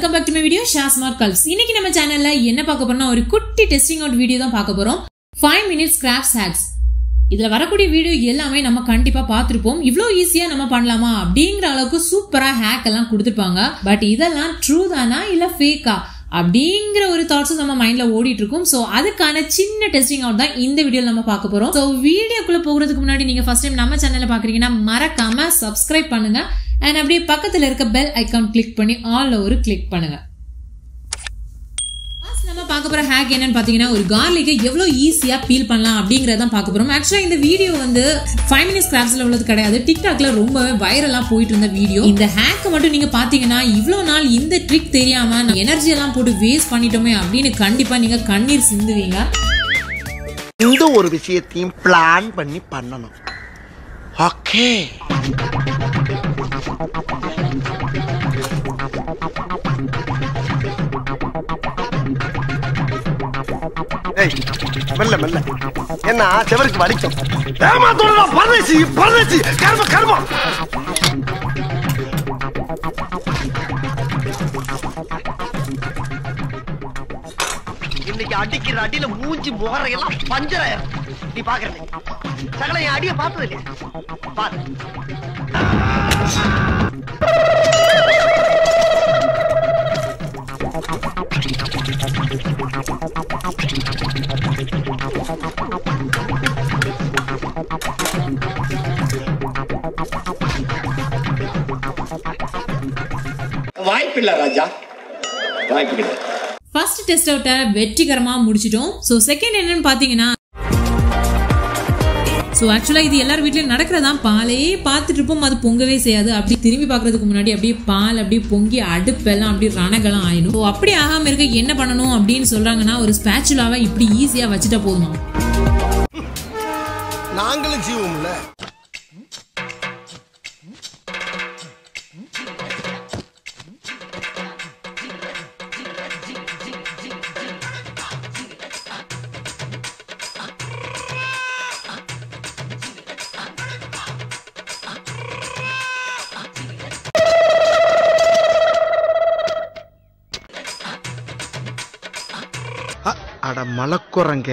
welcome back to my video ஷாஸ்மார் கல்ஸ் இன்னைக்கு நம்ம சேனல்ல என்ன பார்க்க போறோம்னா ஒரு குட்டி டெஸ்டிங் அவுட் வீடியோ தான் பார்க்க போறோம் ஃபைவ் மினிட்ஸ் கிராஃப்ட்ஸ் ஹேக்ஸ் இதுல வரக்கூடிய வீடியோ எல்லாமே நம்ம கண்டிப்பா பார்த்திருப்போம் இவ்வளோ ஈஸியா நம்ம பண்ணலாமா அப்படிங்கிற அளவுக்கு சூப்பரா ஹேக் எல்லாம் கொடுத்துருப்பாங்க பட் இதெல்லாம் ட்ரூ தானா இல்ல ஃபேக்கா அப்படிங்கிற ஒரு தாட்ஸும் நம்ம மைண்ட்ல ஓடிட்டு இருக்கும் ஸோ அதுக்கான சின்ன டெஸ்டிங் அவுட் தான் இந்த வீடியோ நம்ம பார்க்க போறோம் ஸோ வீடியோக்குள்ள போகிறதுக்கு முன்னாடி நீங்க ஃபர்ஸ்ட் டைம் நம்ம சேனல்ல பாக்குறீங்கன்னா மறக்காம சப்ஸ்கிரைப் பண்ணுங்க அண்ட் அப்படியே பக்கத்துல இருக்க பெல் ஐக்கான் கிளிக் பண்ணி ஆல் ஒரு கிளிக் பண்ணுங்க First நம்ம பார்க்க போற ஹேக் என்னன்னு பாத்தீங்கன்னா ஒரு கார்லிக்கை எவ்வளவு ஈஸியா பீல் பண்ணலாம் அப்படிங்கறத பார்க்க போறோம் ஆக்சுவலா இந்த வீடியோ வந்து ஃபைவ் மினிட்ஸ் கிராஃப்ட்ஸ்ல உள்ளது கிடையாது டிக்டாக்ல ரொம்பவே வைரலா போயிட்டு இருந்த வீடியோ இந்த ஹேக் மட்டும் நீங்க பாத்தீங்கன்னா இவ்வளவு நாள் இந்த ட்ரிக் தெரியாம எனர்ஜி எல்லாம் போட்டு வேஸ்ட் பண்ணிட்டோமே அப்படின்னு கண்டிப்பா நீங்க கண்ணீர் சிந்துவீங்க இந்த ஒரு விஷயத்தையும் பிளான் பண்ணி பண்ணணும் ஓகே ஏய், மெல்ல மெல்ல என்ன செவருக்கு வலிக்கும் ஏமாத்தோட பரதேசி பரதேசி கர்ம கர்மம் இன்னைக்கு அடிக்கிற அடியில மூஞ்சி முகரையெல்லாம் பஞ்சராயிரம் நீ பாக்குற சகல என் அடிய பார்த்தது இல்லையா பாரு வாய்ப்பில்லை ராஜா வாய்ப்பில்லை ஃபர்ஸ்ட் டெஸ்ட் அவுட்டை வெற்றிகரமா முடிச்சிட்டோம் ஸோ செகண்ட் என்னன்னு பாத்தீங்கன்னா ஸோ ஆக்சுவலாக இது எல்லார் வீட்லயும் நடக்கிறதா பாலே பார்த்துட்டு இருப்போம் அது பொங்கவே செய்யாது அப்படி திரும்பி பார்க்கறதுக்கு முன்னாடி அப்படியே பால் அப்படியே பொங்கி அடுப்பெல்லாம் அப்படியே ரணகலம் ஆயிடும் ஸோ அப்படி ஆகாம இருக்க என்ன பண்ணணும் அப்படின்னு சொல்றாங்கன்னா ஒரு ஸ்பேச்சுலாவை இப்படி ஈஸியா வச்சுட்டா போதுமா நாங்களும் ஜீவம்ல அ- அட மலக்குறங்க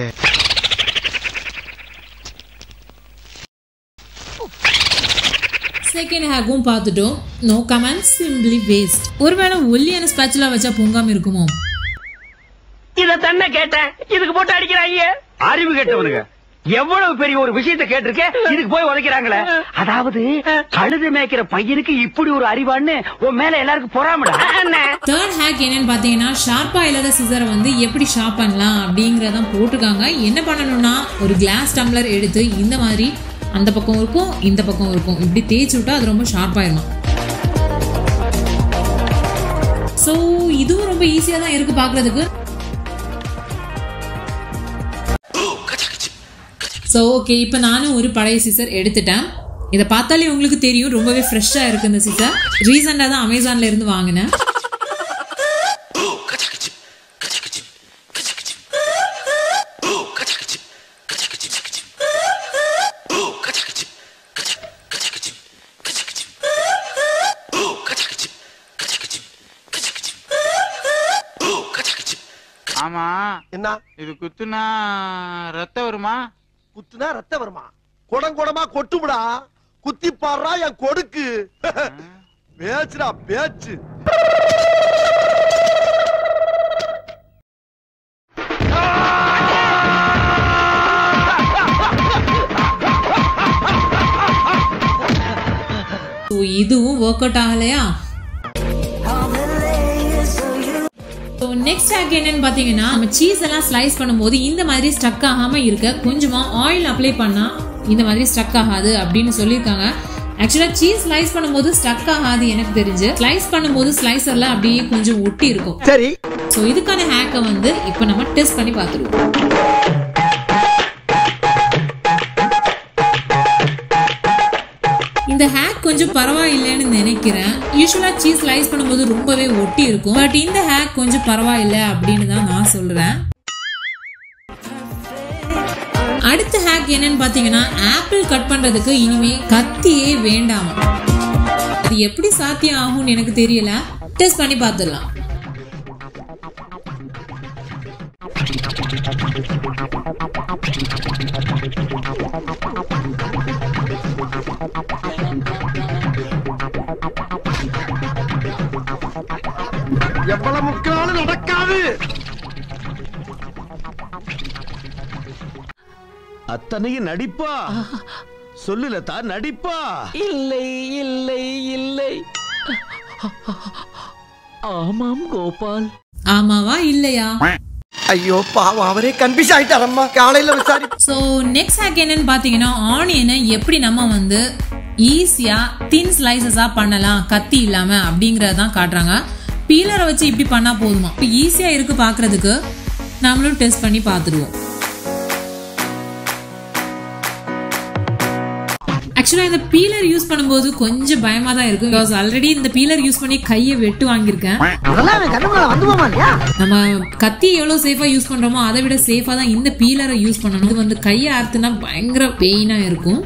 செகண்ட் ஹேக்கும் பார்த்துட்டோம் நோ கமெண்ட் சிம்பிளி வேஸ்ட் ஒருவேளை ஒல்லியான ஸ்பேச்சுலா வச்சா பொங்காம இருக்குமோ இத தன்ன கேட்டேன் இதுக்கு போட்டு அடிக்கிறாங்க அறிவு கேட்டவனுங்க எவ்வளவு பெரிய ஒரு விஷயத்தை கேட்டிருக்க இதுக்கு போய் உதைக்கிறாங்களே அதாவது கழுது மேய்க்கிற பையனுக்கு இப்படி ஒரு அறிவான்னு உன் மேல எல்லாருக்கும் பொறாமடா தேர்ட் ஹேக் என்னன்னு பார்த்தீங்கன்னா ஷார்ப்பா இல்லாத சிசரை வந்து எப்படி ஷார்ப் பண்ணலாம் அப்படிங்கறதான் போட்டிருக்காங்க என்ன பண்ணணும்னா ஒரு கிளாஸ் டம்ளர் எடுத்து இந்த மாதிரி அந்த பக்கம் இருக்கும் இந்த பக்கம் இருக்கும் இப்படி தேய்ச்சி விட்டா அது ரொம்ப ஷார்ப்பாயிருமா ஸோ இதுவும் ரொம்ப ஈஸியாக தான் இருக்கு பார்க்கறதுக்கு ஸோ ஓகே இப்போ நானும் ஒரு பழைய சிசர் எடுத்துட்டேன் இதை பார்த்தாலே உங்களுக்கு தெரியும் ரொம்பவே ஃப்ரெஷ்ஷாக இருக்கு இந்த சிசர் ரீசெண்டாக தான் அமேசான்ல இருந்து வாங்கினேன் ஆமா என்ன இது குத்துனா ரத்தம் வருமா குத்துனா ரத்த வருமா குடம் குடமா கொட்டுமுடா குத்தி பாடுறா என் கொடுக்கு பேச்சுடா பேச்சு ஸோ இதுவும் ஒர்க் அவுட் ஆகலையா ஸோ நெக்ஸ்ட் ஹேக் என்னன்னு பார்த்தீங்கன்னா நம்ம சீஸ் எல்லாம் ஸ்லைஸ் பண்ணும்போது இந்த மாதிரி ஸ்டக் ஆகாம இருக்க கொஞ்சமா ஆயில் அப்ளை பண்ணா இந்த மாதிரி ஸ்டக் ஆகாது அப்படின்னு சொல்லியிருக்காங்க ஆக்சுவலா சீஸ் ஸ்லைஸ் பண்ணும்போது ஸ்டக் ஆகாது எனக்கு தெரிஞ்சு ஸ்லைஸ் பண்ணும்போது ஸ்லைசர்ல அப்படியே கொஞ்சம் ஒட்டி இருக்கும் சரி ஸோ இதுக்கான ஹேக்கை வந்து இப்போ நம்ம டெஸ்ட் பண்ணி பார்த்துருவோம் இந்த ஹேக் கொஞ்சம் பரவாயில்லைன்னு நினைக்கிறேன் யூஸ்வலா சீஸ் ஸ்லைஸ் பண்ணும்போது ரொம்பவே ஒட்டி இருக்கும் பட் இந்த ஹேக் கொஞ்சம் பரவாயில்ல அப்படின்னு தான் நான் சொல்றேன் அடுத்த ஹேக் என்னன்னு பாத்தீங்கன்னா ஆப்பிள் கட் பண்றதுக்கு இனிமே கத்தியே வேண்டாம் அது எப்படி சாத்தியம் ஆகும்னு எனக்கு தெரியல டெஸ்ட் பண்ணி பார்த்துடலாம் அத்தனையும் நடிப்பா சொல்லு லதா நடிப்பா இல்லை இல்லை இல்லை ஆமாம் கோபால் ஆமாவா இல்லையா ஐயோ பாவம் அவரே கன்ஃபியூஸ் ஆயிட்டாரம்மா காலையில விசாரி ஸோ நெக்ஸ்ட் ஹேக் என்னன்னு பார்த்தீங்கன்னா ஆனியனை எப்படி நம்ம வந்து ஈஸியாக தின் ஸ்லைசஸாக பண்ணலாம் கத்தி இல்லாமல் அப்படிங்கிறதான் காட்டுறாங்க பீலரை வச்சு இப்படி பண்ணால் போதுமா இப்போ ஈஸியாக இருக்கு பார்க்குறதுக்கு நாமளும் டெஸ்ட் பண்ணி பார்த்துடுவோம் ஆக்சுவலாக இந்த பீலர் யூஸ் பண்ணும்போது கொஞ்சம் பயமாக தான் இருக்கும் பிகாஸ் ஆல்ரெடி இந்த பீலர் யூஸ் பண்ணி கையை வெட்டு வாங்கியிருக்கேன் நம்ம கத்தி எவ்வளவு சேஃபா யூஸ் பண்றோமோ அதை விட சேஃபா தான் இந்த பீலரை யூஸ் பண்ணணும் இது வந்து கையை அறுத்துனா பயங்கர பெயினா இருக்கும்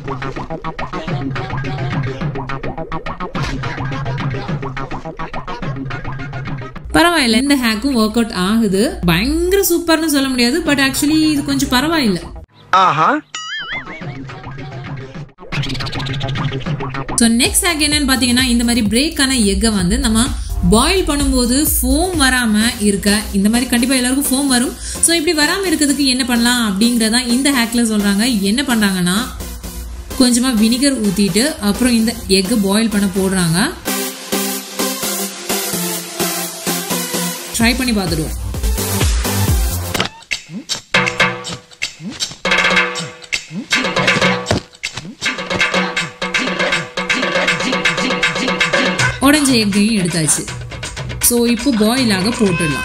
பரவாயில்ல இந்த ஹேக்கும் ஒர்க் அவுட் ஆகுது பயங்கர சூப்பர்னு சொல்ல முடியாது பட் ஆக்சுவலி இது கொஞ்சம் பரவாயில்ல ஆஹா ஸோ நெக்ஸ்ட் ஹேக் என்னன்னு பார்த்தீங்கன்னா இந்த மாதிரி பிரேக்கான எக்கை வந்து நம்ம பாயில் பண்ணும்போது ஃபோம் வராமல் இருக்க இந்த மாதிரி கண்டிப்பாக எல்லாருக்கும் ஃபோம் வரும் ஸோ இப்படி வராமல் இருக்கிறதுக்கு என்ன பண்ணலாம் அப்படிங்கிறதான் இந்த ஹேக்கில் சொல்கிறாங்க என்ன பண்ணுறாங்கன்னா கொஞ்சமாக வினிகர் ஊற்றிட்டு அப்புறம் இந்த எக்கை பாயில் பண்ண போடுறாங்க ட்ரை பண்ணி பார்த்துடுவோம் உடஞ்ச எக்கையும் எடுத்தாச்சு ஸோ இப்போ பாயில் ஆக போட்டுடலாம்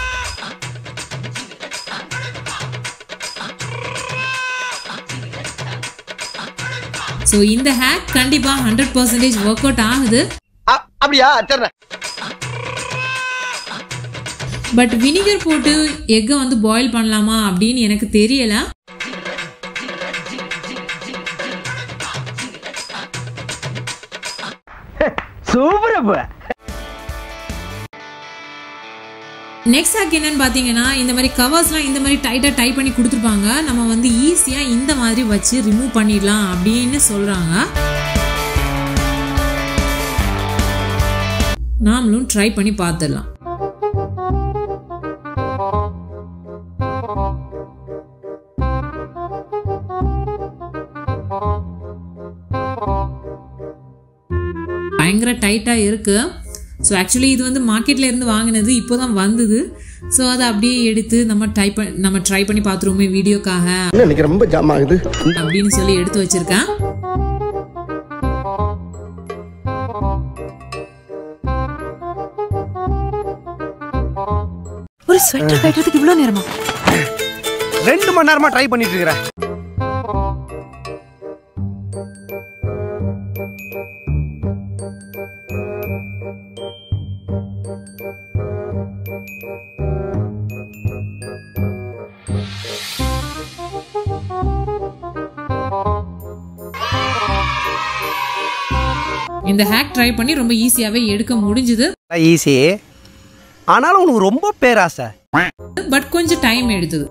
ஸோ இந்த ஹேக் கண்டிப்பாக ஹண்ட்ரட் பர்சன்டேஜ் ஒர்க் அவுட் ஆகுது அ- அப்படியா சரி பட் வினிகர் போட்டு எக்கை வந்து பாயில் பண்ணலாமா அப்படின்னு எனக்கு தெரியல சூப்பர் அப்ப நெக்ஸ்ட் ஹேக் என்னன்னு பார்த்தீங்கன்னா இந்த மாதிரி கவர்ஸ்லாம் இந்த மாதிரி டைட்டாக டைப் பண்ணி கொடுத்துருப்பாங்க நம்ம வந்து ஈஸியாக இந்த மாதிரி வச்சு ரிமூவ் பண்ணிடலாம் அப்படின்னு சொல்கிறாங்க நாமளும் ட்ரை பண்ணி பார்த்துடலாம் பயங்கர டைட்டாக இருக்கு ஸோ ஆக்சுவலி இது வந்து மார்க்கெட்ல இருந்து வாங்கினது இப்போ தான் வந்தது ஸோ அதை அப்படியே எடுத்து நம்ம டைப் நம்ம ட்ரை பண்ணி பார்த்துருவோமே வீடியோக்காக இன்னைக்கு ரொம்ப ஜாம் ஆகுது அப்படின்னு சொல்லி எடுத்து வச்சிருக்கேன் ஒரு ஸ்வெட்டர் கட்டுறதுக்கு இவ்வளவு நேரமா ரெண்டு மணி நேரமா ட்ரை பண்ணிட்டு இருக்கிறேன் இந்த ஹேக் ட்ரை பண்ணி ரொம்ப ஈஸியாகவே எடுக்க முடிஞ்சுது ஈஸி ஆனாலும் உனக்கு ரொம்ப பேராசை பட் கொஞ்சம் டைம் எடுத்தது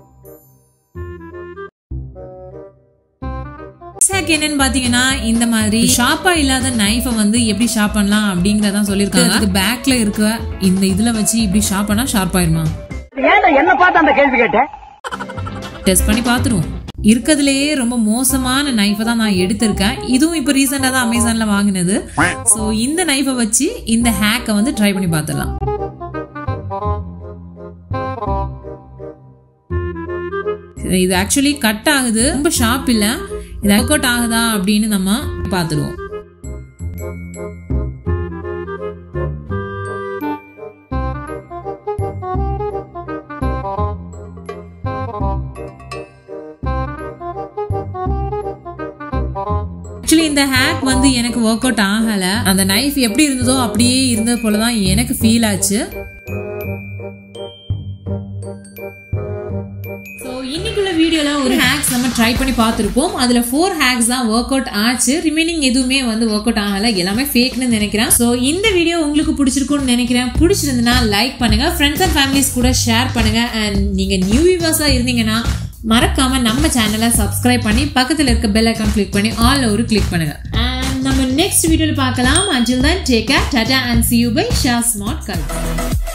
ஹேக் என்னன்னு பாத்தீங்கன்னா இந்த மாதிரி ஷார்ப்பா இல்லாத நைஃபை வந்து எப்படி ஷார்ப் பண்ணலாம் அப்படிங்கறதான் சொல்லிருக்காங்க அதுக்கு பேக்ல இருக்க இந்த இதுல வச்சு இப்படி ஷார்ப் பண்ணா ஷார்ப் ஆயிருமா ஏன்டா என்ன பார்த்து அந்த கேள்வி கேட்டேன் டெஸ்ட் பண்ணி பார்த்துருவோம் இருக்கிறதுலயே ரொம்ப மோசமான நைஃபை தான் நான் எடுத்திருக்கேன் இதுவும் இப்போ ரீசெண்டாக தான் அமேசானில் வாங்கினது ஸோ இந்த நைஃபை வச்சு இந்த ஹேக்கை வந்து ட்ரை பண்ணி பார்த்துடலாம் இது ஆக்சுவலி கட் ஆகுது ரொம்ப ஷார்ப் இல்லை இது ஒர்க் அவுட் ஆகுதா அப்படின்னு நம்ம பார்த்துடுவோம் ஆக்சுவலி இந்த ஹேக் வந்து எனக்கு ஒர்க் அவுட் ஆகல அந்த நைஃப் எப்படி இருந்ததோ அப்படியே இருந்தது போல தான் எனக்கு ஃபீல் ஆச்சு ஸோ இன்னைக்குள்ள வீடியோல ஒரு ஹேக்ஸ் நம்ம ட்ரை பண்ணி பார்த்துருப்போம் அதுல ஃபோர் ஹேக்ஸ் தான் ஒர்க் அவுட் ஆச்சு ரிமைனிங் எதுவுமே வந்து ஒர்க் அவுட் ஆகல எல்லாமே ஃபேக்னு நினைக்கிறேன் ஸோ இந்த வீடியோ உங்களுக்கு பிடிச்சிருக்கும்னு நினைக்கிறேன் பிடிச்சிருந்துன்னா லைக் பண்ணுங்க ஃப்ரெண்ட்ஸ் அண்ட் ஃபேமிலிஸ் கூட ஷேர் பண்ணுங்க அண்ட் நீங்க நியூ வியூவர்ஸா இருந்தீங்கன்னா மறக்காம நம்ம சேனலை சப்ஸ்கிரைப் பண்ணி பக்கத்துல இருக்க பெல் ஐக்கான் கிளிக் பண்ணி ஆல் ஒரு கிளிக் பண்ணுங்க அண்ட் நம்ம நெக்ஸ்ட் வீடியோல பார்க்கலாம் அஞ்சில் தான் take care tata and see you bye Sha smart culture